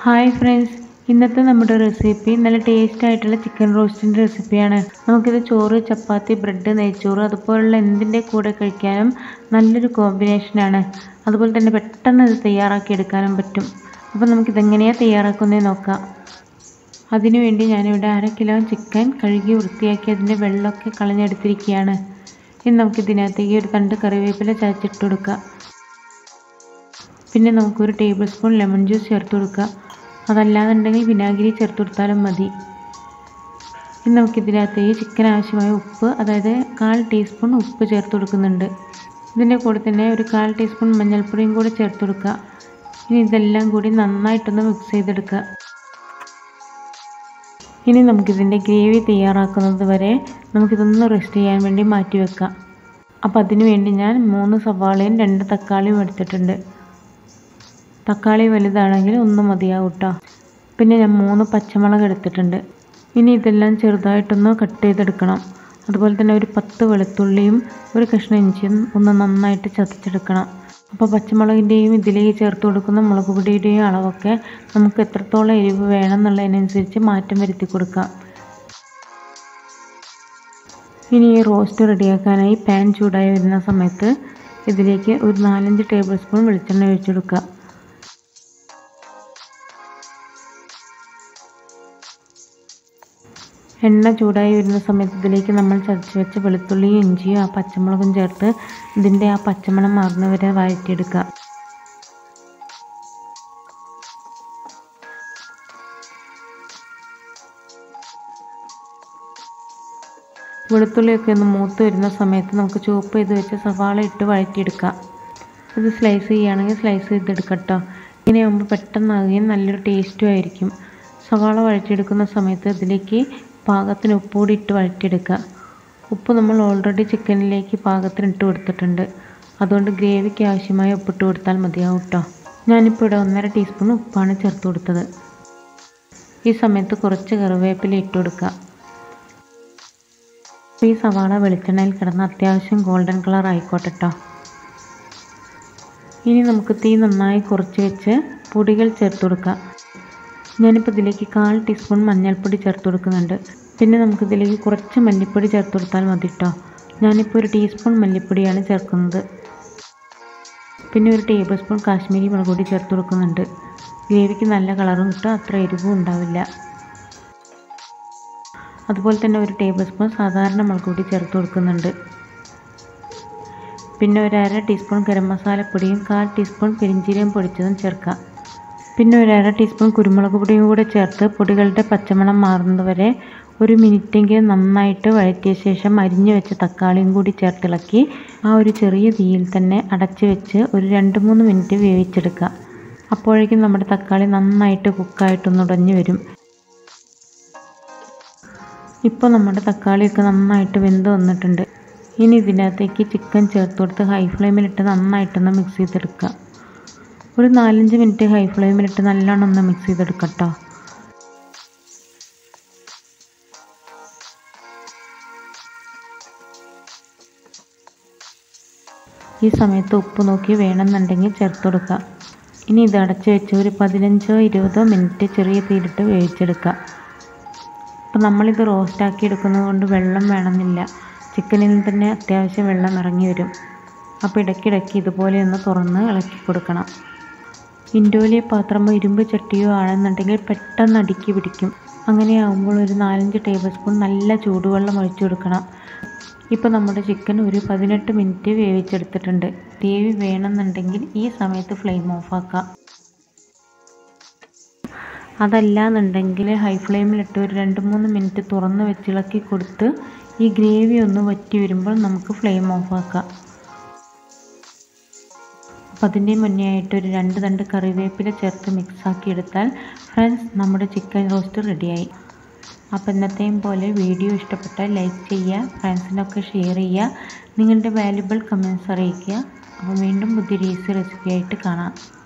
hi friends ഇന്നത്തെ നമ്മുടെ recipe നല്ല ടേസ്റ്റ് ആയിട്ടുള്ള ചിക്കൻ റോസ്റ്റിൻ്റെ റെസിപ്പിയാണ് നമുക്കിത് ചോറ് ചപ്പാത്തി ബ്രെഡ് നെയ്ച്ചോറ് അതുപോലുള്ള എന്തിൻ്റെ കൂടെ കഴിക്കാനും നല്ലൊരു കോമ്പിനേഷനാണ് അതുപോലെ തന്നെ പെട്ടെന്ന് ഇത് തയ്യാറാക്കി എടുക്കാനും പറ്റും അപ്പോൾ നമുക്കിതെങ്ങനെയാണ് തയ്യാറാക്കുന്നത് നോക്കാം അതിനുവേണ്ടി ഞാനിവിടെ അര കിലോ ചിക്കൻ കഴുകി വൃത്തിയാക്കി അതിൻ്റെ വെള്ളമൊക്കെ കളഞ്ഞെടുത്തിരിക്കുകയാണ് ഇനി നമുക്കിതിനകത്തേക്ക് ഒരു തണ്ട് കറിവേപ്പില ചതച്ചിട്ട് കൊടുക്കുക പിന്നെ നമുക്കൊരു ടേബിൾ സ്പൂൺ ലെമൺ ജ്യൂസ് ചേർത്ത് കൊടുക്കുക അതല്ലാന്നുണ്ടെങ്കിൽ വിനാഗിരി ചേർത്ത് കൊടുത്താലും മതി ഇനി നമുക്കിതിനകത്തേക്ക് ചിക്കൻ ആവശ്യമായ ഉപ്പ് അതായത് കാൽ ടീസ്പൂൺ ഉപ്പ് ചേർത്ത് കൊടുക്കുന്നുണ്ട് ഇതിൻ്റെ കൂടെ തന്നെ ഒരു കാൽ ടീസ്പൂൺ മഞ്ഞൾപ്പൊടിയും കൂടി ചേർത്ത് കൊടുക്കുക ഇനി ഇതെല്ലാം കൂടി നന്നായിട്ടൊന്ന് മിക്സ് ചെയ്തെടുക്കുക ഇനി നമുക്കിതിൻ്റെ ഗ്രേവി തയ്യാറാക്കുന്നത് വരെ നമുക്കിതൊന്ന് റെസ്റ്റ് ചെയ്യാൻ വേണ്ടി മാറ്റി വെക്കാം അപ്പോൾ അതിന് വേണ്ടി ഞാൻ മൂന്ന് സവാളയും രണ്ട് തക്കാളിയും എടുത്തിട്ടുണ്ട് തക്കാളി വലുതാണെങ്കിൽ ഒന്ന് മതിയാവും കേട്ടോ പിന്നെ ഞാൻ മൂന്ന് പച്ചമുളക് എടുത്തിട്ടുണ്ട് ഇനി ഇതെല്ലാം ചെറുതായിട്ടൊന്ന് കട്ട് ചെയ്തെടുക്കണം അതുപോലെ തന്നെ ഒരു പത്ത് വെളുത്തുള്ളിയും ഒരു കഷ്ണം ഇഞ്ചിയും ഒന്ന് നന്നായിട്ട് ചതച്ചെടുക്കണം അപ്പോൾ പച്ചമുളകിൻ്റെയും ഇതിലേക്ക് ചേർത്ത് കൊടുക്കുന്ന മുളക് പൊടിയുടെയും അളവൊക്കെ നമുക്ക് എത്രത്തോളം എരിവ് വേണം എന്നുള്ളതിനനുസരിച്ച് മാറ്റം വരുത്തി കൊടുക്കാം ഇനി ഈ റോസ്റ്റ് റെഡിയാക്കാനായി പാൻ ചൂടായി വരുന്ന സമയത്ത് ഇതിലേക്ക് ഒരു നാലഞ്ച് ടേബിൾ സ്പൂൺ വെളിച്ചെണ്ണ ഒഴിച്ചെടുക്കുക എണ്ണ ചൂടായി വരുന്ന സമയത്ത് ഇതിലേക്ക് നമ്മൾ ചതച്ച് വെച്ച വെളുത്തുള്ളിയും ഇഞ്ചിയും ആ പച്ചമുളകും ചേർത്ത് ഇതിൻ്റെ ആ പച്ചമണം മാറുന്നവരെ വഴറ്റിയെടുക്കുക വെളുത്തുള്ളിയൊക്കെ ഒന്ന് മൂത്ത് വരുന്ന സമയത്ത് നമുക്ക് ചുവപ്പ് ചെയ്ത് വെച്ച സവാള ഇട്ട് വഴറ്റിയെടുക്കാം ഇത് സ്ലൈസ് ചെയ്യുകയാണെങ്കിൽ സ്ലൈസ് ചെയ്തെടുക്കട്ടോ ഇങ്ങനെയാകുമ്പോൾ പെട്ടെന്നാകുകയും നല്ലൊരു ടേസ്റ്റും ആയിരിക്കും സവാള വഴറ്റിയെടുക്കുന്ന സമയത്ത് ഇതിലേക്ക് പാകത്തിന് ഉപ്പ് കൂടി ഇട്ട് വഴറ്റിയെടുക്കുക ഉപ്പ് നമ്മൾ ഓൾറെഡി ചിക്കനിലേക്ക് പാകത്തിന് ഇട്ട് കൊടുത്തിട്ടുണ്ട് അതുകൊണ്ട് ഗ്രേവിക്ക് ആവശ്യമായ ഉപ്പിട്ട് കൊടുത്താൽ മതിയാവും കേട്ടോ ഞാനിപ്പോൾ ഇവിടെ ഒന്നര ടീസ്പൂൺ ഉപ്പാണ് ചേർത്ത് കൊടുത്തത് ഈ സമയത്ത് കുറച്ച് കറിവേപ്പില ഇട്ട് കൊടുക്കുക ഈ സവാള വെളിച്ചെണ്ണയിൽ കിടന്ന് അത്യാവശ്യം ഗോൾഡൻ കളർ ആയിക്കോട്ടെ കേട്ടോ ഇനി നമുക്ക് തീ നന്നായി കുറച്ച് വെച്ച് പൊടികൾ ചേർത്ത് കൊടുക്കാം ഞാനിപ്പോൾ ഇതിലേക്ക് കാൽ ടീസ്പൂൺ മഞ്ഞൾപ്പൊടി ചേർത്ത് കൊടുക്കുന്നുണ്ട് പിന്നെ നമുക്കിതിലേക്ക് കുറച്ച് മല്ലിപ്പൊടി ചേർത്ത് കൊടുത്താൽ മതി കേട്ടോ ഞാനിപ്പോൾ ഒരു ടീസ്പൂൺ മല്ലിപ്പൊടിയാണ് ചേർക്കുന്നത് പിന്നെ ഒരു ടേബിൾ സ്പൂൺ കാശ്മീരി മുളക് പൊടി ചേർത്ത് കൊടുക്കുന്നുണ്ട് ഗ്രേവിക്ക് നല്ല കളറും കിട്ടും അത്ര എരിവും ഉണ്ടാവില്ല അതുപോലെ തന്നെ ഒരു ടേബിൾ സ്പൂൺ സാധാരണ മുളക് പൊടി ചേർത്ത് കൊടുക്കുന്നുണ്ട് പിന്നെ ഒരു അര ടീസ്പൂൺ ഗരം മസാലപ്പൊടിയും കാൽ ടീസ്പൂൺ പെരിഞ്ചീരകം പൊടിച്ചതും ചേർക്കാം പിന്നെ ഒരു അര ടീസ്പൂൺ കുരുമുളക് പൊടിയും കൂടെ ചേർത്ത് പൊടികളുടെ പച്ചമണം മാറുന്നതുവരെ ഒരു മിനിറ്റെങ്കിലും നന്നായിട്ട് വഴറ്റിയ ശേഷം അരിഞ്ഞു വെച്ച തക്കാളിയും കൂടി ചേർത്തിളക്കി ആ ഒരു ചെറിയ തീയിൽ തന്നെ അടച്ച് വെച്ച് ഒരു രണ്ട് മൂന്ന് മിനിറ്റ് വേവിച്ചെടുക്കുക അപ്പോഴേക്കും നമ്മുടെ തക്കാളി നന്നായിട്ട് കുക്കായിട്ടൊന്ന് ഉടഞ്ഞു വരും ഇപ്പോൾ നമ്മുടെ തക്കാളിയൊക്കെ നന്നായിട്ട് വെന്ത് വന്നിട്ടുണ്ട് ഇനി ഇതിനകത്തേക്ക് ചിക്കൻ ചേർത്ത് കൊടുത്ത് ഹൈ ഫ്ലെയിമിലിട്ട് നന്നായിട്ടൊന്ന് മിക്സ് ചെയ്തെടുക്കുക ഒരു നാലഞ്ച് മിനിറ്റ് ഹൈ ഫ്ലെയിമിലിട്ട് നല്ലോണം ഒന്ന് മിക്സ് ചെയ്തെടുക്കാം കേട്ടോ ഈ സമയത്ത് ഉപ്പ് നോക്കി വേണമെന്നുണ്ടെങ്കിൽ ചേർത്ത് കൊടുക്കുക ഇനി ഇത് അടച്ച് വെച്ച് ഒരു പതിനഞ്ചോ ഇരുപതോ മിനിറ്റ് ചെറിയ തീയിലിട്ട് വേവിച്ചെടുക്കുക അപ്പോൾ നമ്മളിത് റോസ്റ്റാക്കി എടുക്കുന്നത് കൊണ്ട് വെള്ളം വേണമെന്നില്ല ചിക്കനിൽ തന്നെ അത്യാവശ്യം വെള്ളം ഇറങ്ങി വരും അപ്പോൾ ഇടയ്ക്കിടയ്ക്ക് ഇതുപോലെ ഒന്ന് തുറന്ന് ഇളക്കി കൊടുക്കണം ഇൻഡോലിയ പാത്രമോ ഇരുമ്പ് ചട്ടിയോ ആണെന്നുണ്ടെങ്കിൽ പെട്ടെന്ന് അടുക്കി പിടിക്കും അങ്ങനെയാകുമ്പോൾ ഒരു നാലഞ്ച് ടേബിൾ സ്പൂൺ നല്ല ചൂടുവെള്ളം ഒഴിച്ചു കൊടുക്കണം ഇപ്പോൾ നമ്മുടെ ചിക്കൻ ഒരു പതിനെട്ട് മിനിറ്റ് വേവിച്ചെടുത്തിട്ടുണ്ട് ഗ്രേവി വേണമെന്നുണ്ടെങ്കിൽ ഈ സമയത്ത് ഫ്ലെയിം ഓഫാക്കാം അതല്ല എന്നുണ്ടെങ്കിൽ ഹൈ ഫ്ലെയിമിലിട്ട് ഒരു രണ്ട് മൂന്ന് മിനിറ്റ് തുറന്ന് വെച്ചിളക്കി കൊടുത്ത് ഈ ഗ്രേവി ഒന്ന് വറ്റി വരുമ്പോൾ നമുക്ക് ഫ്ലെയിം ഓഫാക്കാം അപ്പോൾ അതിൻ്റെ മുന്നേ ആയിട്ട് ഒരു രണ്ട് തണ്ട് കറിവേപ്പില ചേർത്ത് മിക്സാക്കി എടുത്താൽ ഫ്രണ്ട്സ് നമ്മുടെ ചിക്കൻ റോസ്റ്റ് റെഡിയായി അപ്പോൾ ഇന്നത്തെയും പോലെ വീഡിയോ ഇഷ്ടപ്പെട്ടാൽ ലൈക്ക് ചെയ്യുക ഫ്രണ്ട്സിനൊക്കെ ഷെയർ ചെയ്യുക നിങ്ങളുടെ വാല്യുബിൾ കമൻസ് അറിയിക്കുക അപ്പോൾ വീണ്ടും പുതിയൊരു ഈസി റെസിപ്പി ആയിട്ട് കാണാം